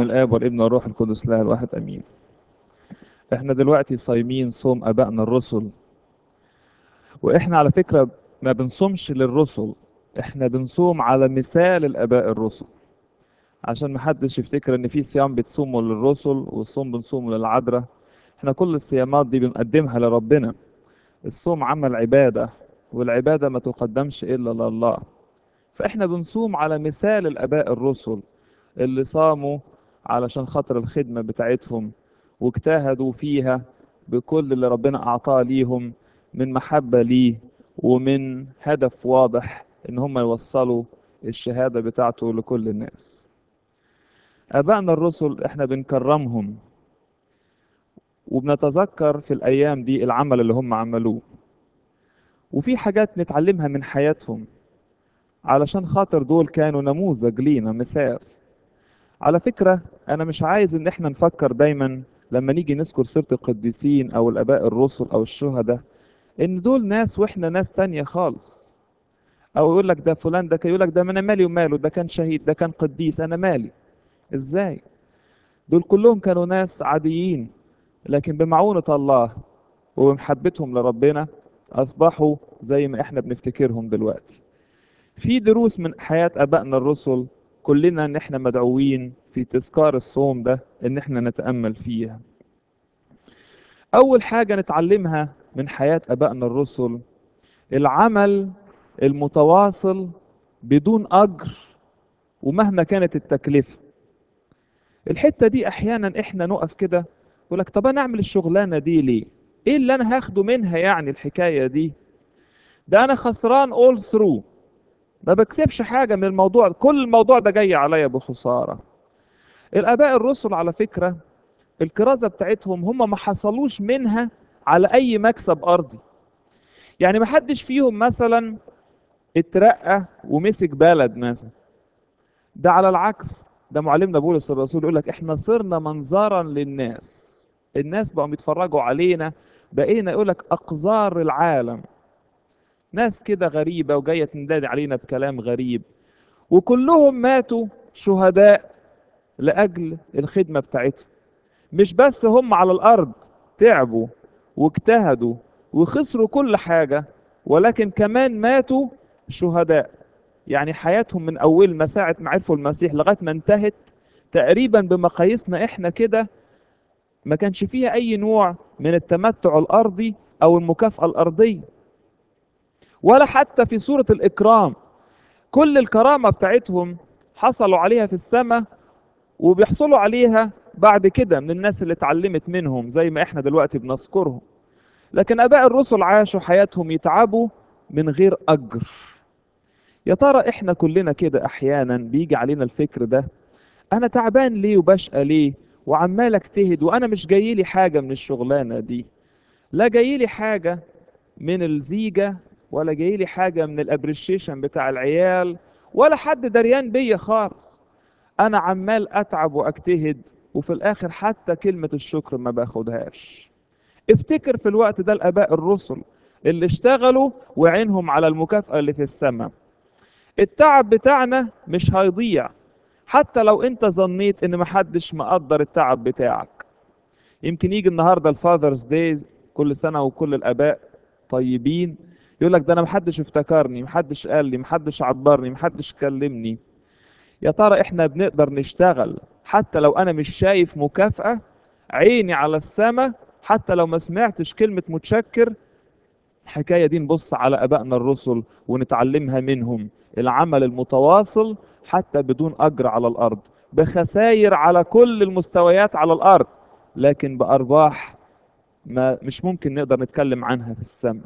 الآب والابن والروح القدس لا الواحد أمين احنا دلوقتي صايمين صوم آبائنا الرسل واحنا على فكرة ما بنصومش للرسل احنا بنصوم على مثال الآباء الرسل عشان محدش يفتكر ان في صيام بتصوموا للرسل والصوم بنصومه للعذراء احنا كل الصيامات دي بنقدمها لربنا الصوم عمل عبادة والعبادة ما تقدمش إلا لله فإحنا بنصوم على مثال الآباء الرسل اللي صاموا علشان خاطر الخدمة بتاعتهم واجتهدوا فيها بكل اللي ربنا أعطاه ليهم من محبة ليه ومن هدف واضح إن هم يوصلوا الشهادة بتاعته لكل الناس آبائنا الرسل إحنا بنكرمهم وبنتذكر في الأيام دي العمل اللي هم عملوه وفي حاجات نتعلمها من حياتهم علشان خاطر دول كانوا نموذج لينا مثال على فكرة أنا مش عايز إن إحنا نفكر دايما لما نيجي نذكر سيرة القديسين أو الآباء الرسل أو الشهداء إن دول ناس وإحنا ناس تانية خالص أو يقول لك ده فلان ده يقول لك ده أنا مالي وماله ده كان شهيد ده كان قديس أنا مالي إزاي؟ دول كلهم كانوا ناس عاديين لكن بمعونة الله وبمحبتهم لربنا أصبحوا زي ما إحنا بنفتكرهم دلوقتي في دروس من حياة أبائنا الرسل كلنا إن إحنا مدعوين في تذكار الصوم ده إن إحنا نتأمل فيها أول حاجة نتعلمها من حياة أبائنا الرسل العمل المتواصل بدون أجر ومهما كانت التكلفة الحتة دي أحيانا إحنا نقف كده يقول لك طب انا اعمل الشغلانه دي ليه ايه اللي انا هاخده منها يعني الحكايه دي ده انا خسران اول ثرو ما بكسبش حاجه من الموضوع كل الموضوع ده جاي عليا بخساره الاباء الرسل على فكره الكرازه بتاعتهم هم ما حصلوش منها على اي مكسب ارضي يعني ما حدش فيهم مثلا اترقى ومسك بلد مثلا ده على العكس ده معلمنا بولس الرسول يقول لك احنا صرنا منظرا للناس الناس بقوا بيتفرجوا علينا بقينا يقول لك اقذار العالم ناس كده غريبه وجايه تندادي علينا بكلام غريب وكلهم ماتوا شهداء لاجل الخدمه بتاعتهم مش بس هم على الارض تعبوا واجتهدوا وخسروا كل حاجه ولكن كمان ماتوا شهداء يعني حياتهم من اول ما ساعه ما عرفوا المسيح لغايه ما انتهت تقريبا بمقاييسنا احنا كده ما كانش فيها اي نوع من التمتع الارضي او المكافاه الارضيه ولا حتى في صوره الاكرام كل الكرامه بتاعتهم حصلوا عليها في السماء وبيحصلوا عليها بعد كده من الناس اللي اتعلمت منهم زي ما احنا دلوقتي بنذكرهم لكن اباء الرسل عاشوا حياتهم يتعبوا من غير اجر يا ترى احنا كلنا كده احيانا بيجي علينا الفكر ده انا تعبان ليه وبشقى ليه وعمال اجتهد وانا مش جاي لي حاجه من الشغلانه دي لا جاي لي حاجه من الزيجه ولا جاي لي حاجه من الابريشيشن بتاع العيال ولا حد دريان بيا خالص انا عمال اتعب واجتهد وفي الاخر حتى كلمه الشكر ما باخدهاش افتكر في الوقت ده الاباء الرسل اللي اشتغلوا وعينهم على المكافاه اللي في السماء التعب بتاعنا مش هيضيع حتى لو انت ظنيت ان محدش مقدر التعب بتاعك يمكن يجي النهارده الفاذرز داي كل سنه وكل الاباء طيبين يقول لك ده انا محدش افتكرني محدش قال لي محدش عبرني محدش كلمني يا ترى احنا بنقدر نشتغل حتى لو انا مش شايف مكافأة عيني على السماء حتى لو ما سمعتش كلمة متشكر الحكاية دي نبص على أبائنا الرسل ونتعلمها منهم العمل المتواصل حتى بدون أجر على الأرض بخسائر على كل المستويات على الأرض لكن بأرباح ما مش ممكن نقدر نتكلم عنها في السماء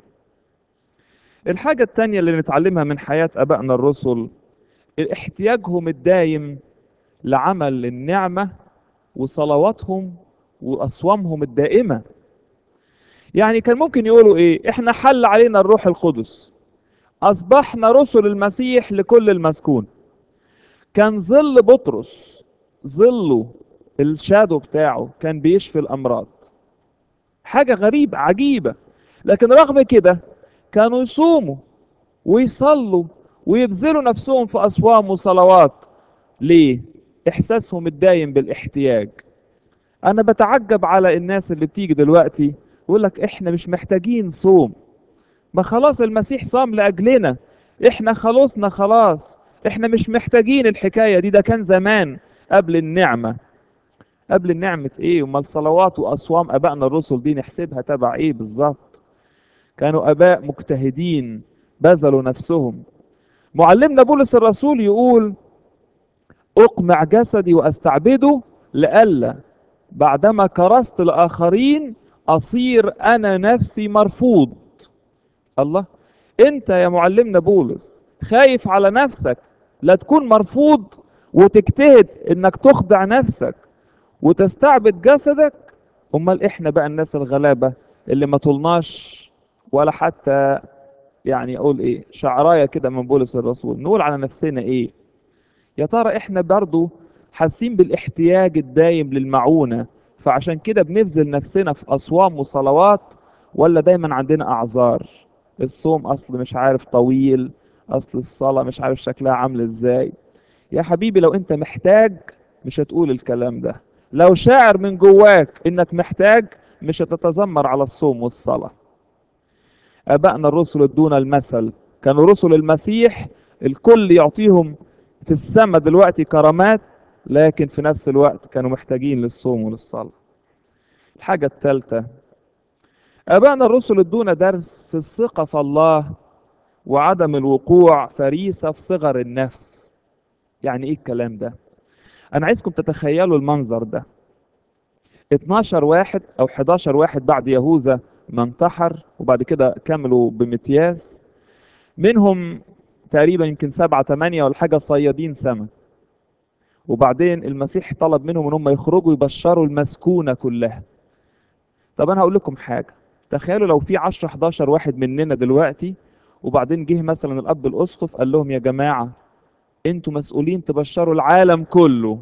الحاجة التانية اللي نتعلمها من حياة أبائنا الرسل احتياجهم الدايم لعمل النعمة وصلواتهم وأصوامهم الدائمة يعني كان ممكن يقولوا ايه احنا حل علينا الروح القدس اصبحنا رسل المسيح لكل المسكون كان ظل بطرس ظله الشادو بتاعه كان بيشفي الامراض حاجة غريبة عجيبة لكن رغم كده كانوا يصوموا ويصلوا ويبذلوا نفسهم في أصوام وصلوات ليه؟ احساسهم الدايم بالاحتياج انا بتعجب على الناس اللي بتيجي دلوقتي يقول لك احنا مش محتاجين صوم ما خلاص المسيح صام لاجلنا احنا خلصنا خلاص احنا مش محتاجين الحكايه دي ده كان زمان قبل النعمه قبل النعمه ايه امال صلوات واصوام ابائنا الرسل دي نحسبها تبع ايه بالظبط كانوا اباء مجتهدين بذلوا نفسهم معلمنا بولس الرسول يقول اقمع جسدي واستعبده لئلا بعدما كرست الاخرين اصير انا نفسي مرفوض الله انت يا معلمنا بولس خايف على نفسك لا تكون مرفوض وتجتهد انك تخضع نفسك وتستعبد جسدك امال احنا بقى الناس الغلابه اللي ما طولناش ولا حتى يعني اقول ايه شعرايه كده من بولس الرسول نقول على نفسنا ايه يا ترى احنا برضو حاسين بالاحتياج الدايم للمعونه فعشان كده بنبذل نفسنا في اصوام وصلوات ولا دايما عندنا اعذار الصوم اصل مش عارف طويل اصل الصلاه مش عارف شكلها عامل ازاي يا حبيبي لو انت محتاج مش هتقول الكلام ده لو شاعر من جواك انك محتاج مش هتتذمر على الصوم والصلاه ابائنا الرسل ادونا المثل كانوا رسل المسيح الكل يعطيهم في السماء دلوقتي كرامات لكن في نفس الوقت كانوا محتاجين للصوم وللصلاه الحاجه الثالثه ابائنا الرسل ادونا درس في الثقه في الله وعدم الوقوع فريسه في صغر النفس يعني ايه الكلام ده انا عايزكم تتخيلوا المنظر ده 12 واحد او 11 واحد بعد يهوذا ما انتحر وبعد كده كملوا بمتياس منهم تقريبا يمكن سبعة تمانية ولا حاجة صيادين سمك وبعدين المسيح طلب منهم ان هم يخرجوا يبشروا المسكونة كلها طب انا هقول لكم حاجة تخيلوا لو في 10 11 واحد مننا دلوقتي وبعدين جه مثلا الاب الاسقف قال لهم يا جماعة انتوا مسؤولين تبشروا العالم كله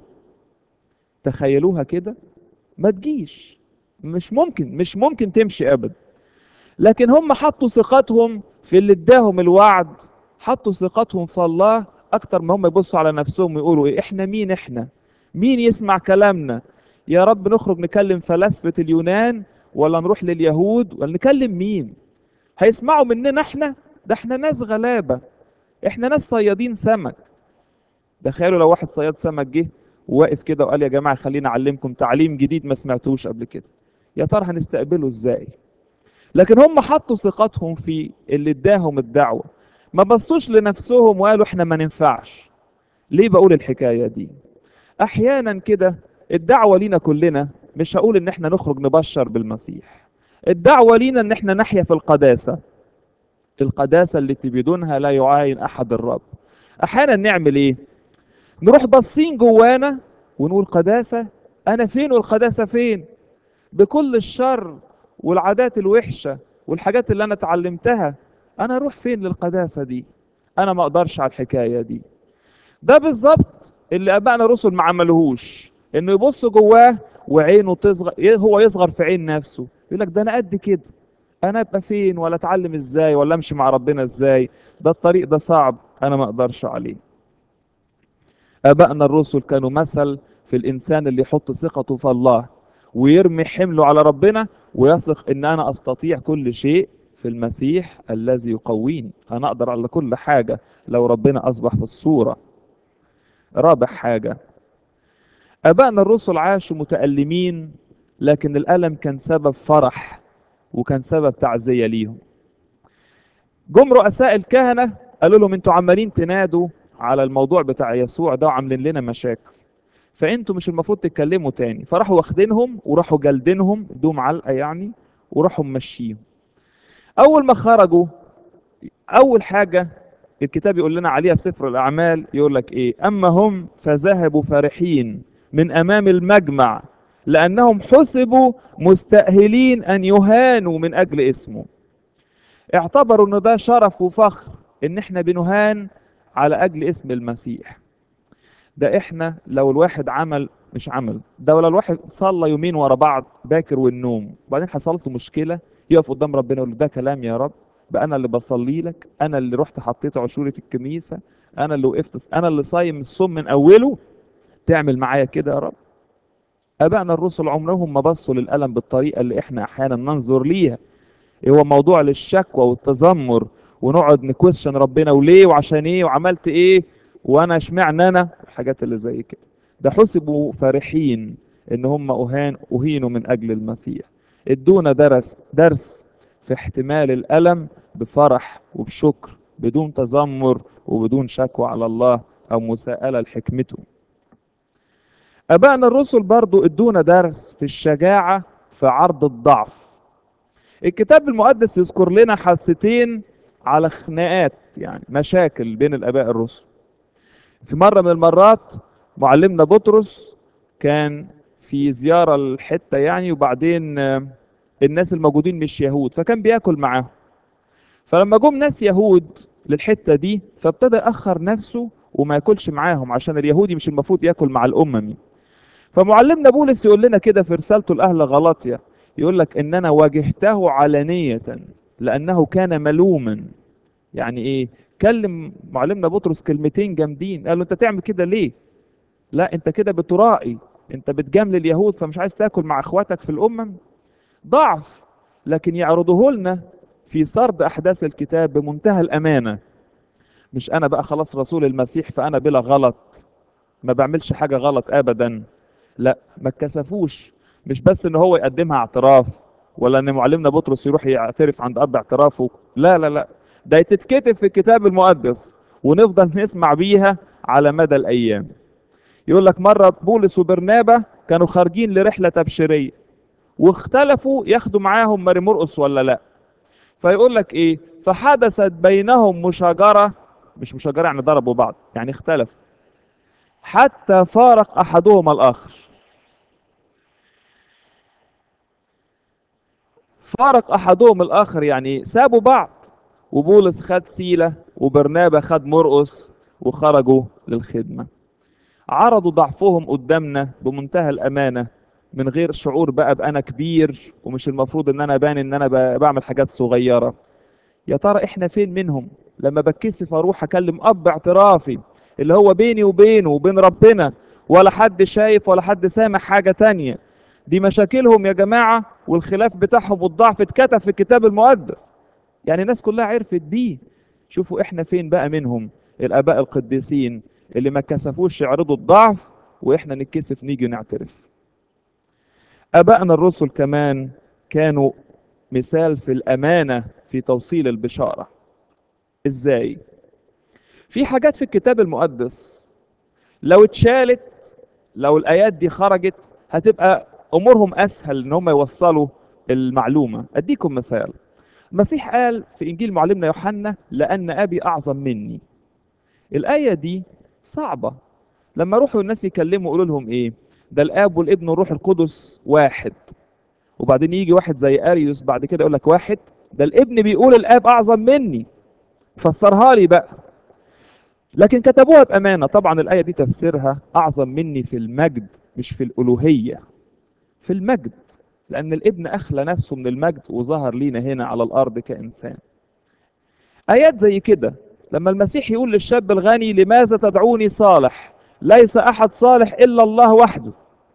تخيلوها كده ما تجيش مش ممكن مش ممكن تمشي ابدا لكن هم حطوا ثقتهم في اللي اداهم الوعد حطوا ثقتهم في الله اكتر ما هم يبصوا على نفسهم ويقولوا ايه احنا مين احنا مين يسمع كلامنا يا رب نخرج نكلم فلاسفة اليونان ولا نروح لليهود ولا نكلم مين هيسمعوا مننا احنا ده احنا ناس غلابة احنا ناس صيادين سمك تخيلوا لو واحد صياد سمك جه وواقف كده وقال يا جماعة خلينا أعلمكم تعليم جديد ما سمعتوش قبل كده يا ترى هنستقبله ازاي لكن هم حطوا ثقتهم في اللي اداهم الدعوة ما بصوش لنفسهم وقالوا احنا ما ننفعش ليه بقول الحكاية دي احيانا كده الدعوة لينا كلنا مش هقول ان احنا نخرج نبشر بالمسيح الدعوة لينا ان احنا نحيا في القداسة القداسة التي بدونها لا يعاين احد الرب احيانا نعمل ايه نروح باصين جوانا ونقول قداسة انا فين والقداسة فين بكل الشر والعادات الوحشة والحاجات اللي انا اتعلمتها انا اروح فين للقداسة دي انا ما اقدرش على الحكاية دي ده بالظبط اللي ابائنا الرسل ما عملوهوش انه يبص جواه وعينه تصغر هو يصغر في عين نفسه يقول لك ده انا قد كده انا ابقى فين ولا اتعلم ازاي ولا امشي مع ربنا ازاي ده الطريق ده صعب انا ما اقدرش عليه ابائنا الرسل كانوا مثل في الانسان اللي يحط ثقته في الله ويرمي حمله على ربنا ويثق ان انا استطيع كل شيء في المسيح الذي يقويني انا اقدر على كل حاجه لو ربنا اصبح في الصوره رابع حاجه ابائنا الرسل عاشوا متالمين لكن الالم كان سبب فرح وكان سبب تعزيه ليهم جم رؤساء الكهنه قالوا لهم انتوا عمالين تنادوا على الموضوع بتاع يسوع ده وعاملين لنا مشاكل فانتوا مش المفروض تتكلموا تاني فراحوا واخدينهم وراحوا جلدينهم دوم علقه يعني وراحوا ممشيهم اول ما خرجوا اول حاجه الكتاب يقول لنا عليها في سفر الاعمال يقول لك ايه اما هم فذهبوا فرحين من امام المجمع لانهم حسبوا مستاهلين ان يهانوا من اجل اسمه اعتبروا ان ده شرف وفخر ان احنا بنهان على اجل اسم المسيح ده احنا لو الواحد عمل مش عمل ده ولا الواحد صلى يومين ورا بعض باكر والنوم وبعدين حصلت له مشكله يقف قدام ربنا يقول له ده كلام يا رب بقى انا اللي بصلي لك انا اللي رحت حطيت عشوري في الكنيسه انا اللي وقفت انا اللي صايم الصوم من اوله تعمل معايا كده يا رب ابائنا الرسل عمرهم ما بصوا للالم بالطريقه اللي احنا احيانا ننظر ليها هو موضوع للشكوى والتذمر ونقعد نكويشن ربنا وليه وعشان ايه وعملت ايه وانا اشمعنى انا الحاجات اللي زي كده ده حسبوا فرحين ان هم اهان اهينوا من اجل المسيح ادونا درس درس في احتمال الالم بفرح وبشكر بدون تذمر وبدون شكوى على الله او مساءله لحكمته ابائنا الرسل برضو ادونا درس في الشجاعه في عرض الضعف الكتاب المقدس يذكر لنا حادثتين على خناقات يعني مشاكل بين الاباء الرسل في مره من المرات معلمنا بطرس كان في زياره لحته يعني وبعدين آه، الناس الموجودين مش يهود فكان بياكل معاهم فلما جم ناس يهود للحته دي فابتدى ياخر نفسه وما ياكلش معاهم عشان اليهودي مش المفروض ياكل مع الاممي فمعلمنا بولس يقول لنا كده في رسالته لاهل غلاطيا يقول لك ان انا واجهته علانيه لانه كان ملوما يعني ايه كلم معلمنا بطرس كلمتين جامدين قال له انت تعمل كده ليه لا انت كده بترائي انت بتجامل اليهود فمش عايز تاكل مع اخواتك في الامم ضعف لكن يعرضه لنا في سرد احداث الكتاب بمنتهى الامانه مش انا بقى خلاص رسول المسيح فانا بلا غلط ما بعملش حاجه غلط ابدا لا ما اتكسفوش مش بس ان هو يقدمها اعتراف ولا ان معلمنا بطرس يروح يعترف عند اب اعترافه لا لا لا ده تتكتب في الكتاب المقدس ونفضل نسمع بيها على مدى الايام يقول لك مره بولس وبرنابا كانوا خارجين لرحله تبشيريه واختلفوا ياخدوا معاهم ماري مرقس ولا لا فيقول لك ايه فحدثت بينهم مشاجره مش مشاجره يعني ضربوا بعض يعني اختلفوا حتى فارق احدهما الاخر فارق احدهم الاخر يعني سابوا بعض وبولس خد سيله وبرنابا خد مرقس وخرجوا للخدمه عرضوا ضعفهم قدامنا بمنتهى الامانه من غير شعور بقى بانا كبير ومش المفروض ان انا ابان ان انا ب- بعمل حاجات صغيره يا ترى احنا فين منهم لما بتكسف اروح اكلم اب اعترافي اللي هو بيني وبينه وبين ربنا ولا حد شايف ولا حد سامع حاجه تانية دي مشاكلهم يا جماعه والخلاف بتاعهم والضعف اتكتب في الكتاب المقدس يعني الناس كلها عرفت بيه شوفوا احنا فين بقى منهم الاباء القديسين اللي ما كسفوش يعرضوا الضعف واحنا نتكسف نيجي نعترف ابائنا الرسل كمان كانوا مثال في الامانه في توصيل البشاره ازاي في حاجات في الكتاب المقدس لو اتشالت لو الايات دي خرجت هتبقى امورهم اسهل ان هم يوصلوا المعلومه اديكم مثال المسيح قال في انجيل معلمنا يوحنا لان ابي اعظم مني الايه دي صعبه لما يروحوا الناس يكلموا يقولوا لهم ايه ده الاب والابن والروح القدس واحد وبعدين يجي واحد زي اريوس بعد كده يقول لك واحد ده الابن بيقول الاب اعظم مني فسرها لي بقى لكن كتبوها بامانه طبعا الايه دي تفسيرها اعظم مني في المجد مش في الالوهيه في المجد لان الابن اخلى نفسه من المجد وظهر لينا هنا على الارض كانسان ايات زي كده لما المسيح يقول للشاب الغني لماذا تدعوني صالح ليس احد صالح الا الله وحده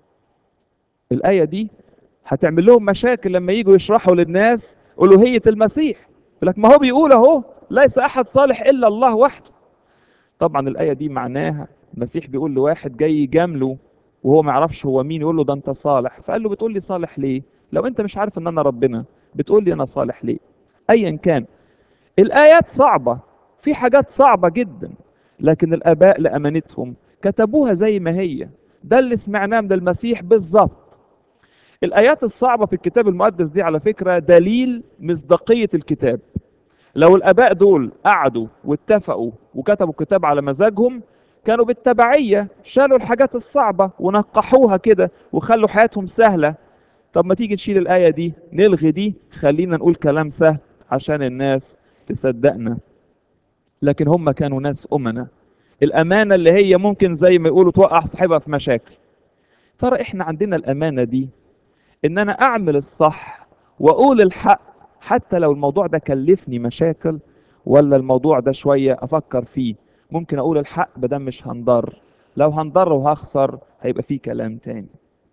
الايه دي هتعمل لهم مشاكل لما يجوا يشرحوا للناس الوهيه المسيح يقول لك ما هو بيقول اهو ليس احد صالح الا الله وحده طبعا الايه دي معناها المسيح بيقول لواحد جاي يجامله وهو ما يعرفش هو مين يقول له ده انت صالح فقال له بتقول لي صالح ليه لو انت مش عارف ان انا ربنا بتقول لي انا صالح ليه ايا كان الايات صعبه في حاجات صعبه جدا لكن الاباء لامانتهم كتبوها زي ما هي ده اللي سمعناه من المسيح بالظبط الايات الصعبه في الكتاب المقدس دي على فكره دليل مصداقيه الكتاب لو الاباء دول قعدوا واتفقوا وكتبوا كتاب على مزاجهم كانوا بالتبعيه شالوا الحاجات الصعبه ونقحوها كده وخلوا حياتهم سهله طب ما تيجي نشيل الايه دي نلغي دي خلينا نقول كلام سهل عشان الناس تصدقنا لكن هم كانوا ناس امنه الامانه اللي هي ممكن زي ما يقولوا توقع صاحبها في مشاكل ترى احنا عندنا الامانه دي ان انا اعمل الصح واقول الحق حتى لو الموضوع ده كلفني مشاكل ولا الموضوع ده شويه افكر فيه ممكن اقول الحق بدل مش هنضر لو هنضر وهخسر هيبقى في كلام تاني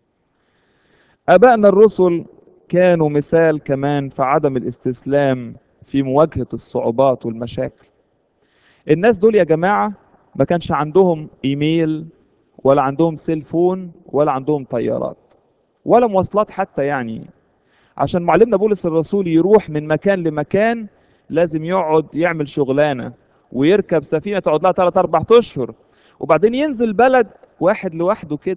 ابائنا الرسل كانوا مثال كمان في عدم الاستسلام في مواجهة الصعوبات والمشاكل الناس دول يا جماعة ما كانش عندهم ايميل ولا عندهم سيلفون ولا عندهم طيارات ولا مواصلات حتى يعني عشان معلمنا بولس الرسول يروح من مكان لمكان لازم يقعد يعمل شغلانة ويركب سفينة تقعد لها 3 4 اشهر وبعدين ينزل بلد واحد لوحده كده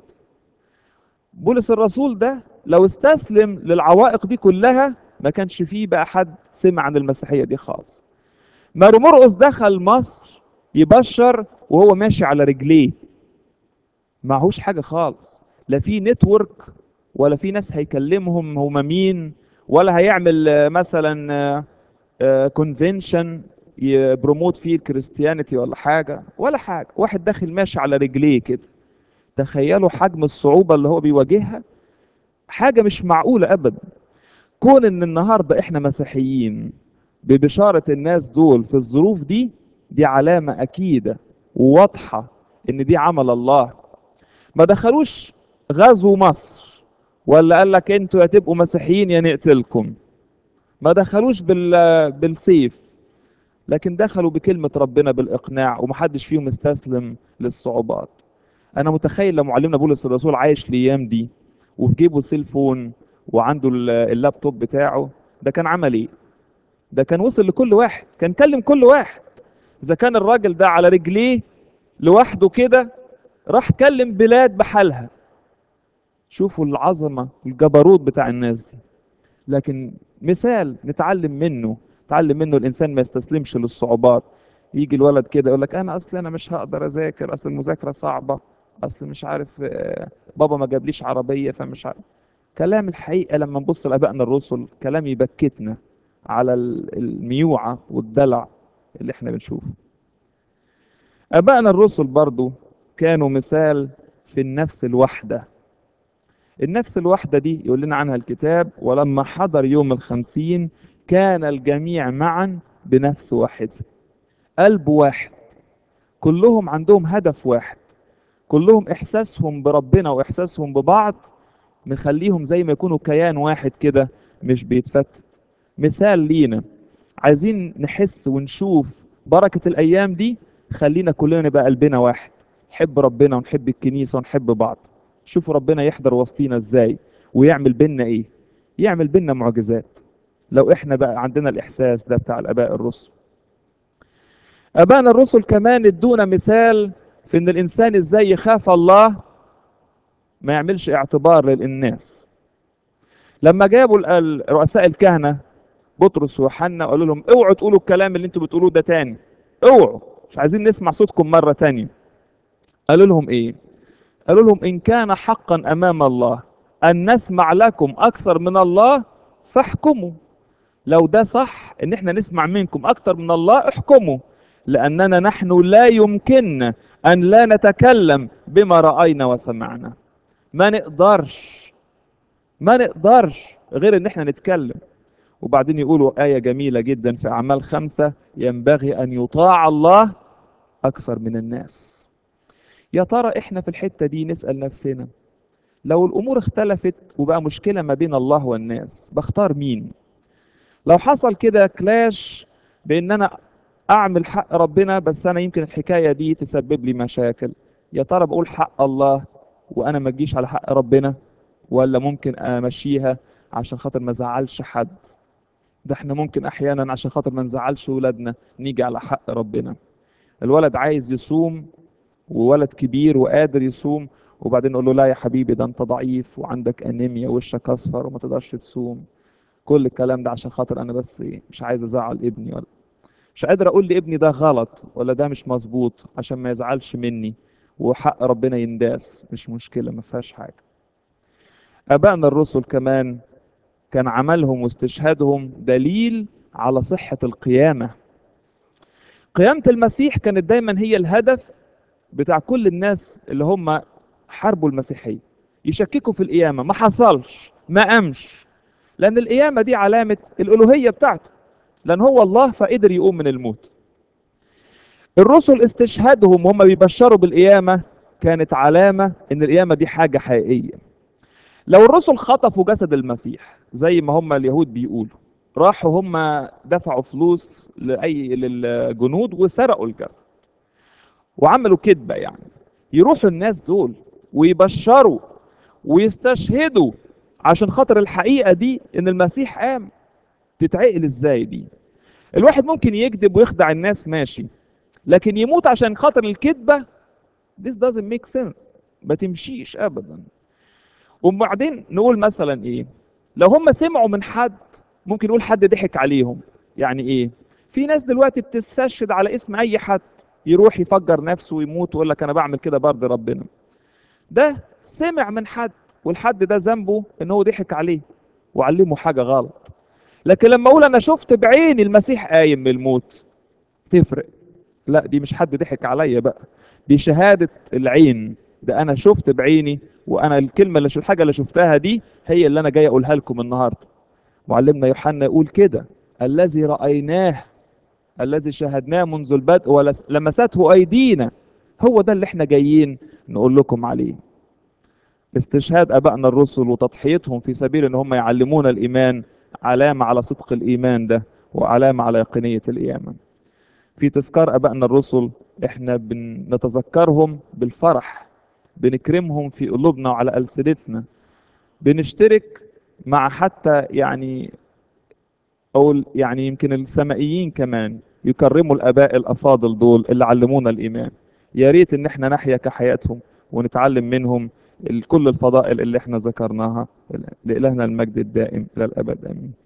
بولس الرسول ده لو استسلم للعوائق دي كلها ما كانش فيه بقى حد سمع عن المسيحية دي خالص مارو مرقس دخل مصر يبشر وهو ماشي على رجليه معهوش حاجة خالص لا في نتورك ولا في ناس هيكلمهم هما مين ولا هيعمل آه، مثلا كونفنشن يبروموت فيه الكريستيانيتي ولا حاجة ولا حاجة واحد داخل ماشي على رجليه كده تخيلوا حجم الصعوبة اللي هو بيواجهها حاجة مش معقولة أبدا كون إن النهاردة إحنا مسيحيين ببشارة الناس دول في الظروف دي دي علامة أكيدة وواضحة إن دي عمل الله ما دخلوش غزو مصر ولا قال لك انتوا يا تبقوا مسيحيين يا نقتلكم ما دخلوش بال... بالسيف لكن دخلوا بكلمة ربنا بالإقناع ومحدش فيهم استسلم للصعوبات أنا متخيل لو معلمنا بولس الرسول عايش الأيام دي وفي جيبه سيلفون وعنده ال- اللابتوب بتاعه ده كان عمل إيه؟ ده كان وصل لكل واحد كان كلم كل واحد إذا كان الراجل ده على رجليه لوحده كده راح كلم بلاد بحالها شوفوا العظمة والجبروت بتاع الناس دي لكن مثال نتعلم منه نتعلم منه الإنسان ما يستسلمش للصعوبات يجي الولد كده يقول لك أنا أصل أنا مش هقدر أذاكر أصل المذاكرة صعبة أصل مش عارف آه، بابا ما جابليش عربية فمش عارف كلام الحقيقة لما نبص لآبائنا الرسل كلام يبكتنا على ال- الميوعة والدلع اللي احنا بنشوفه آبائنا الرسل برضو كانوا مثال في النفس الواحدة النفس الواحدة دي يقول لنا عنها الكتاب ولما حضر يوم الخمسين كان الجميع معا بنفس واحد قلب واحد كلهم عندهم هدف واحد كلهم إحساسهم بربنا وإحساسهم ببعض مخليهم زي ما يكونوا كيان واحد كده مش بيتفتت مثال لينا عايزين نحس ونشوف بركة الأيام دي خلينا كلنا نبقى قلبنا واحد نحب ربنا ونحب الكنيسة ونحب بعض شوفوا ربنا يحضر وسطينا ازاي ويعمل بينا ايه يعمل بينا معجزات لو احنا بقى عندنا الاحساس ده بتاع الاباء الرسل ابائنا الرسل كمان ادونا مثال في ان الانسان ازاي يخاف الله ما يعملش اعتبار للناس لما جابوا ال- ال- رؤساء الكهنه بطرس ويوحنا وقالوا لهم اوعوا تقولوا الكلام اللي انتوا بتقولوه ده تاني اوعوا مش عايزين نسمع صوتكم مره تانية قالوا لهم ايه قالوا لهم إن كان حقا أمام الله أن نسمع لكم أكثر من الله فاحكموا لو ده صح إن إحنا نسمع منكم أكثر من الله احكموا لأننا نحن لا يمكننا أن لا نتكلم بما رأينا وسمعنا ما نقدرش ما نقدرش غير إن إحنا نتكلم وبعدين يقولوا آية جميلة جدا في أعمال خمسة ينبغي أن يطاع الله أكثر من الناس يا ترى احنا في الحتة دي نسأل نفسنا لو الأمور اختلفت وبقى مشكلة ما بين الله والناس بختار مين لو حصل كده كلاش بإن أنا أعمل حق ربنا بس أنا يمكن الحكاية دي تسبب لي مشاكل يا ترى بقول حق الله وأنا ما أجيش على حق ربنا ولا ممكن أمشيها عشان خاطر ما زعلش حد ده احنا ممكن أحيانا عشان خاطر ما نزعلش ولادنا نيجي على حق ربنا الولد عايز يصوم وولد كبير وقادر يصوم وبعدين نقول له لا يا حبيبي ده انت ضعيف وعندك انيميا وشك اصفر وما تقدرش تصوم كل الكلام ده عشان خاطر انا بس ايه مش عايز ازعل ابني ولا مش قادر اقول لابني ده غلط ولا ده مش مظبوط عشان ما يزعلش مني وحق ربنا ينداس مش مشكلة ما فيهاش حاجة ابائنا الرسل كمان كان عملهم واستشهادهم دليل على صحة القيامة قيامة المسيح كانت دايما هي الهدف بتاع كل الناس اللي هم حاربوا المسيحية يشككوا في القيامة ما حصلش ما قامش لأن القيامة دي علامة الألوهية بتاعته لأن هو الله فقدر يقوم من الموت الرسل استشهادهم وهم بيبشروا بالقيامة كانت علامة ان القيامة دي حاجة حقيقية لو الرسل خطفوا جسد المسيح زي ما هم اليهود بيقولوا راحوا هم دفعوا فلوس لأي للجنود وسرقوا الجسد وعملوا كذبة يعني يروحوا الناس دول ويبشروا ويستشهدوا عشان خاطر الحقيقة دي ان المسيح قام تتعقل ازاي دي الواحد ممكن يكذب ويخدع الناس ماشي لكن يموت عشان خاطر الكذبة this doesn't make sense ما تمشيش ابدا وبعدين نقول مثلا ايه لو هم سمعوا من حد ممكن نقول حد ضحك عليهم يعني ايه في ناس دلوقتي بتستشهد على اسم اي حد يروح يفجر نفسه ويموت ويقول لك انا بعمل كده برضي ربنا ده سمع من حد والحد ده ذنبه ان هو ضحك عليه وعلمه حاجه غلط لكن لما اقول انا شفت بعيني المسيح قايم من الموت تفرق لا دي مش حد ضحك عليا بقى دي شهاده العين ده انا شفت بعيني وانا الكلمه اللي الحاجه اللي شفتها دي هي اللي انا جاي اقولها لكم النهارده معلمنا يوحنا يقول كده الذي رايناه الذي شاهدناه منذ البدء ولمسته ايدينا هو ده اللي احنا جايين نقول لكم عليه استشهاد ابائنا الرسل وتضحيتهم في سبيل ان هم يعلمونا الايمان علامه على صدق الايمان ده وعلامه على يقينيه القيامه في تذكار ابائنا الرسل احنا بنتذكرهم بالفرح بنكرمهم في قلوبنا وعلى ألسنتنا بنشترك مع حتى يعني أو يعني يمكن السمائيين كمان يكرموا الآباء الأفاضل دول اللي علمونا الإيمان يا ريت إن احنا نحيا كحياتهم ونتعلم منهم كل الفضائل اللي احنا ذكرناها لإلهنا المجد الدائم إلى الأبد آمين